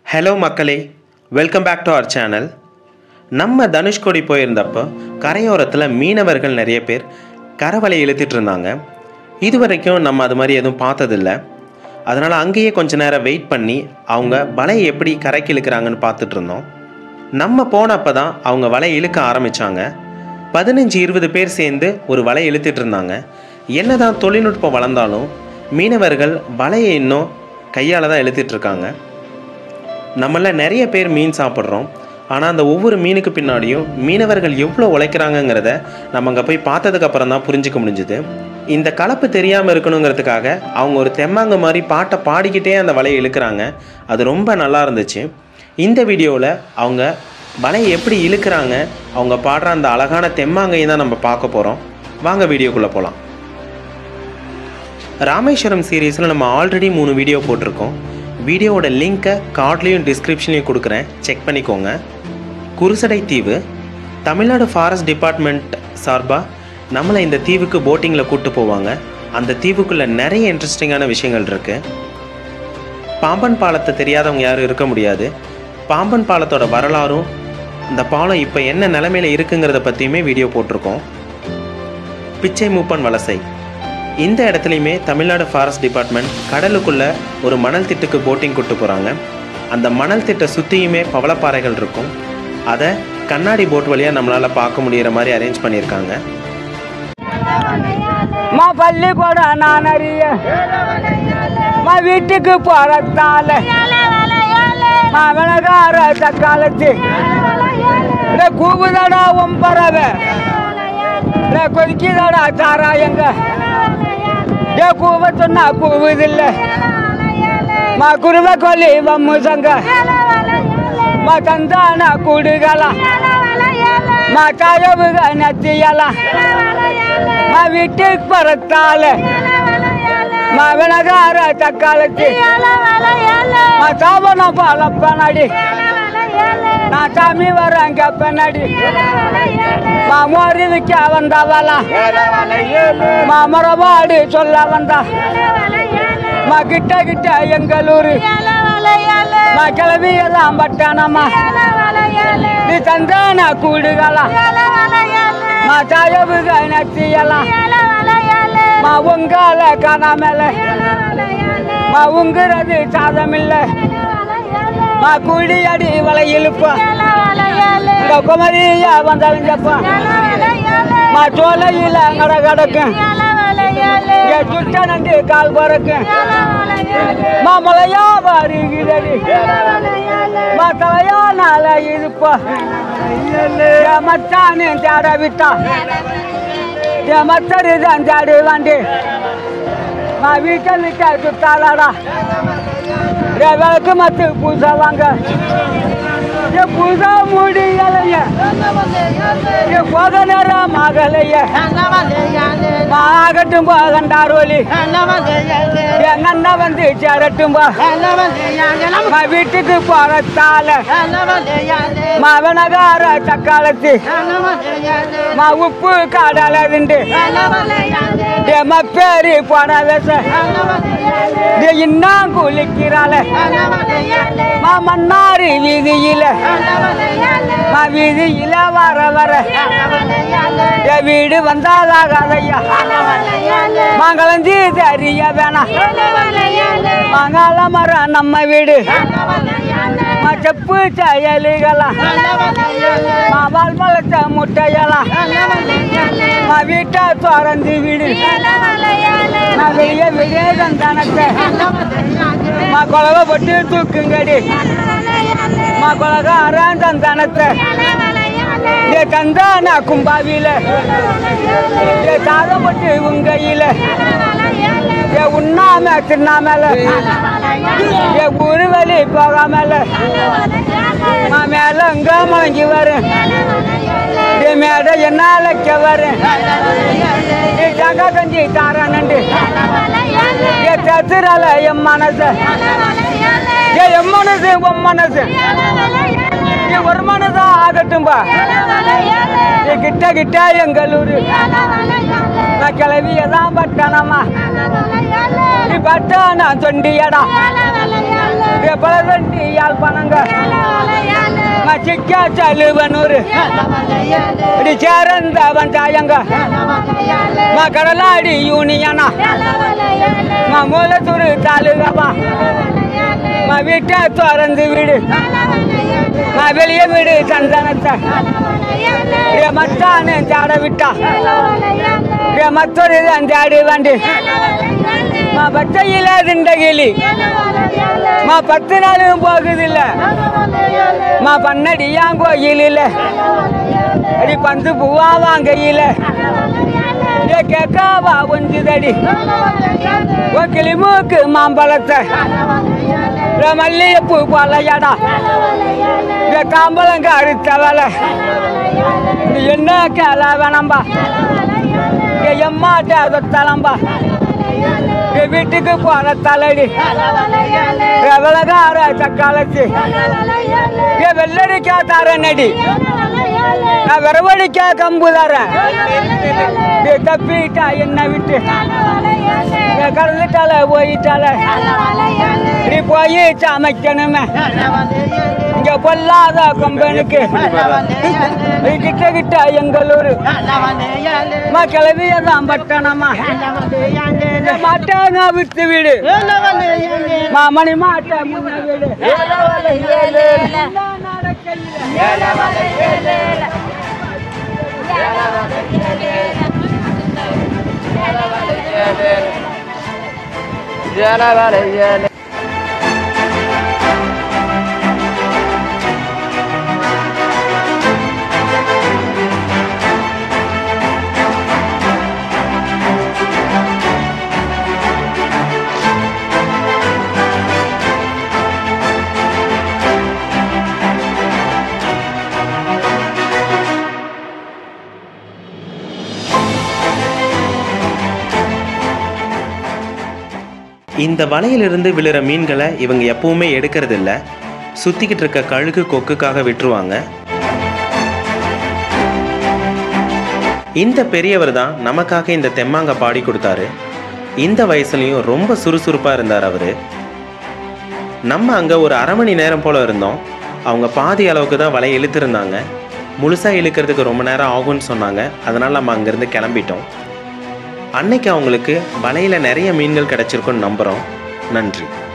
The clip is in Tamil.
ஹலோ மக்களே welcome back to our channel நம்ம தனுஷ்கோடி போயிருந்தப்போ கரையோரத்தில் மீனவர்கள் நிறைய பேர் கரவலை இழுத்துட்டு இருந்தாங்க இது வரைக்கும் நம்ம அது மாதிரி எதுவும் பார்த்ததில்ல அதனால் அங்கேயே கொஞ்ச நேரம் வெயிட் பண்ணி அவங்க வலையை எப்படி கரைக்கு இழுக்கிறாங்கன்னு பார்த்துட்டு இருந்தோம் நம்ம போனப்போ தான் அவங்க வலை இழுக்க ஆரம்பித்தாங்க பதினஞ்சு இருபது பேர் சேர்ந்து ஒரு வலை இழுத்துட்டு இருந்தாங்க என்னதான் தொழில்நுட்பம் வளர்ந்தாலும் மீனவர்கள் வலையை இன்னும் கையால் தான் இழுத்துட்டு இருக்காங்க நம்மள நிறைய பேர் மீன் சாப்பிட்றோம் ஆனால் அந்த ஒவ்வொரு மீனுக்கு பின்னாடியும் மீனவர்கள் எவ்வளோ உழைக்கிறாங்கங்கிறத நம்ம அங்கே போய் பார்த்ததுக்கு அப்புறம் தான் புரிஞ்சுக்க முடிஞ்சுது இந்த கலப்பு தெரியாமல் இருக்கணுங்கிறதுக்காக அவங்க ஒரு தெம்மாங்க மாதிரி பாட்டை பாடிக்கிட்டே அந்த வலையை இழுக்கிறாங்க அது ரொம்ப நல்லா இருந்துச்சு இந்த வீடியோவில் அவங்க வலையை எப்படி இழுக்கிறாங்க அவங்க பாடுற அந்த அழகான தெம்மாங்கையும் தான் நம்ம பார்க்க போகிறோம் வாங்க வீடியோக்குள்ளே போகலாம் ராமேஸ்வரம் சீரீஸில் நம்ம ஆல்ரெடி மூணு வீடியோ போட்டிருக்கோம் வீடியோவோட லிங்க்கை கார்ட்லேயும் டிஸ்கிரிப்ஷன்லையும் கொடுக்குறேன் செக் பண்ணிக்கோங்க குருசடை தீவு தமிழ்நாடு ஃபாரஸ்ட் டிபார்ட்மெண்ட் சார்பாக நம்மளை இந்த தீவுக்கு போட்டிங்கில் கூப்பிட்டு போவாங்க அந்த தீவுக்குள்ளே நிறைய இன்ட்ரெஸ்டிங்கான விஷயங்கள் இருக்குது பாம்பன் பாலத்தை தெரியாதவங்க யாரும் இருக்க முடியாது பாம்பன் பாலத்தோட வரலாறும் இந்த பாலம் இப்போ என்ன நிலமையில இருக்குங்கிறத பற்றியுமே வீடியோ போட்டிருக்கோம் பிச்சை மூப்பன் வலசை இந்த இடத்துலையுமே தமிழ்நாடு ஃபாரஸ்ட் டிபார்ட்மெண்ட் கடலுக்குள்ள ஒரு மணல் திட்டுக்கு போட்டிங் கூட்டு போகிறாங்க அந்த மணல் திட்டை சுற்றியுமே பவளப்பாறைகள் இருக்கும் அதை கண்ணாடி போட் வழியாக நம்மளால் பார்க்க முடியிற மாதிரி அரேஞ்ச் பண்ணியிருக்காங்க மா பள்ளிக்கூடம் நான் அறிய மா வீட்டுக்கு போறதால மா விலகார தக்காலத்து கூவுதடா ஒம்பரவ கொதிக்குதடா சாராயங்க ஏ கூவ சொன்னா கூவுதில்ல மா குருவ கொல்லி வம்முசங்க மா தந்தான கூடுகலாம் மா காயவுக நத்தியலாம் மா வீட்டுக்கு பரத்தால மா விலகார தக்காலத்து மா சாபன பால பின்னாடி நான் சாமி வரேங்க பின்னாடி மா மோரி விற்க வந்தவளா மா மரபாடு சொல்ல வந்தா மா கிட்ட கிட்ட எங்களூரு மா கிளவியெல்லாம் பட்டானம்மா நீ தந்தான கூடுகளா மா தாயவுக நத்தியலாம் மா உங்கால காணாமல மா உங்குறது சாதமில்ல மா குடி அடி வலை இழுப்பா இந்த குமரியா வந்தவங்கப்பா மா சோலையில கட கிடக்கும் இங்க சுட்ட நண்டு கால் பறக்கும் மா மலையா வருகிறடி மா தலையா நாள இருப்பா என் மச்சானு தேட விட்டா என் மத்தரு தான் தேடி வாண்டி மா வீட்டை விட்ட சுத்தாளடா என் விளக்கு மத்து பூசா வாங்க என் பூசா முடியலைய என் போக நேரம் ஆகலைய ஆகட்டும் போகண்டாரோலி என் அண்ணன் வந்து சேரட்டும் போ மா வீட்டுக்கு போறத்தால மா வினகார தக்காலத்து மா உப்பு காடால இருந்து என் பேரு போன வேச இன்னும் குளிக்கிறாள மா மன்னாரி வீதியில மா வீதியில வர வர என் வீடு வந்தாலாகாதையா மங்களஞ்சி தெரிய வேணாம் மங்கள மரம் நம்ம வீடு மா செப்பு செயலிகளா மா வால் மலத்த முட்டையலாம் மா வீட்டை திறந்து வீடு மா வெளிய வெளியே தனத்தை மா குழவை போட்டு தூக்குங்கடி மா குழக அறான் தனத்தை ஏ கந்தான கும்பாவில ஏ தாகம் போட்டு உங்கையில ஏ உண்ணாம தின்னாமல ஏ ஊரு வழி போகாமல மா மேல அங்க முழங்கி வரும் ஏ மேட என்னாலக்க வரும் ஏ ஜகா கஞ்சி தாரானண்டு ஏ தத்துறால என் மனச ஏ என் மனசு உன் மனசு ஏ ஒரு மனசா ஆகட்டும்பா ஏ கிட்ட கிட்ட எங்களூரு நான் கிளவியதான் பட்டணமா நீ பட்டானா தொண்டியடா பலதண்டி யாழ்ப்பாணங்க சிக்கா சலுவனூர் இப்படி சேரந்த வந்தாயங்க மா கடலாடி யூனியனா மா மூலத்தூர் தாலுகாமா மா வீட்டை திறந்து வீடு மா வெளியே வீடு சந்தனத்தை ஏ மச்சானு தேட விட்டா ஏ மத்தொரு தேடி வண்டி மா பச்சையில திண்டகிளி மா பத்து நாளும் போகுதில்ல மா பண்ணடியான் கோயிலில் அடி பந்து பூவா வாங்கையில ஏ கேக்காவா ஒஞ்சுதடி ஓ கிளிமூக்கு மாம்பழத்தை ஏ மல்லிகைப்பூ போலையடா ஏ காம்பளங்க அறுத்த வேலை இது என்ன கேள வேணாம்பா ஏ எம்மாட்ட தொத்தலம்பா ஏ வீட்டுக்கு போற தலடி ஏ விலகார தக்காலத்து ஏ வெள்ளரிக்கா தார நடி நான் விரவடிக்கா கம்பு தரேன் ஏ தப்பிட்டா என்ன விட்டு ஏ கடந்துட்டால போயிட்டால நீ போய் சமைக்கணுமே இங்க பொல்லாத கொம்பனுக்கு இது கிட்ட கிட்ட எங்களூர் மா கிளவியதான் பட்டணமா இந்த மாட்டாங்க வித்து வீடு மாமணி மாட்ட முன்ன வீடு இந்த வலையிலிருந்து விழுற மீன்களை இவங்க எப்பவுமே எடுக்கிறது இல்ல சுத்திக்கிட்டு இருக்க கழுகு கொக்குக்காக விட்டுருவாங்க இந்த பெரியவர் தான் நமக்காக இந்த தெம்மாங்க பாடி கொடுத்தாரு இந்த வயசுலயும் ரொம்ப சுறுசுறுப்பா இருந்தார் அவரு நம்ம அங்க ஒரு அரை மணி நேரம் போல இருந்தோம் அவங்க பாதி அளவுக்கு தான் வலை இழுத்திருந்தாங்க முழுசா இழுக்கிறதுக்கு ரொம்ப நேரம் ஆகும்னு சொன்னாங்க அதனால நம்ம அங்கிருந்து கிளம்பிட்டோம் அன்னைக்கு அவங்களுக்கு வலையில நிறைய மீன்கள் கிடைச்சிருக்குன்னு நம்புறோம் நன்றி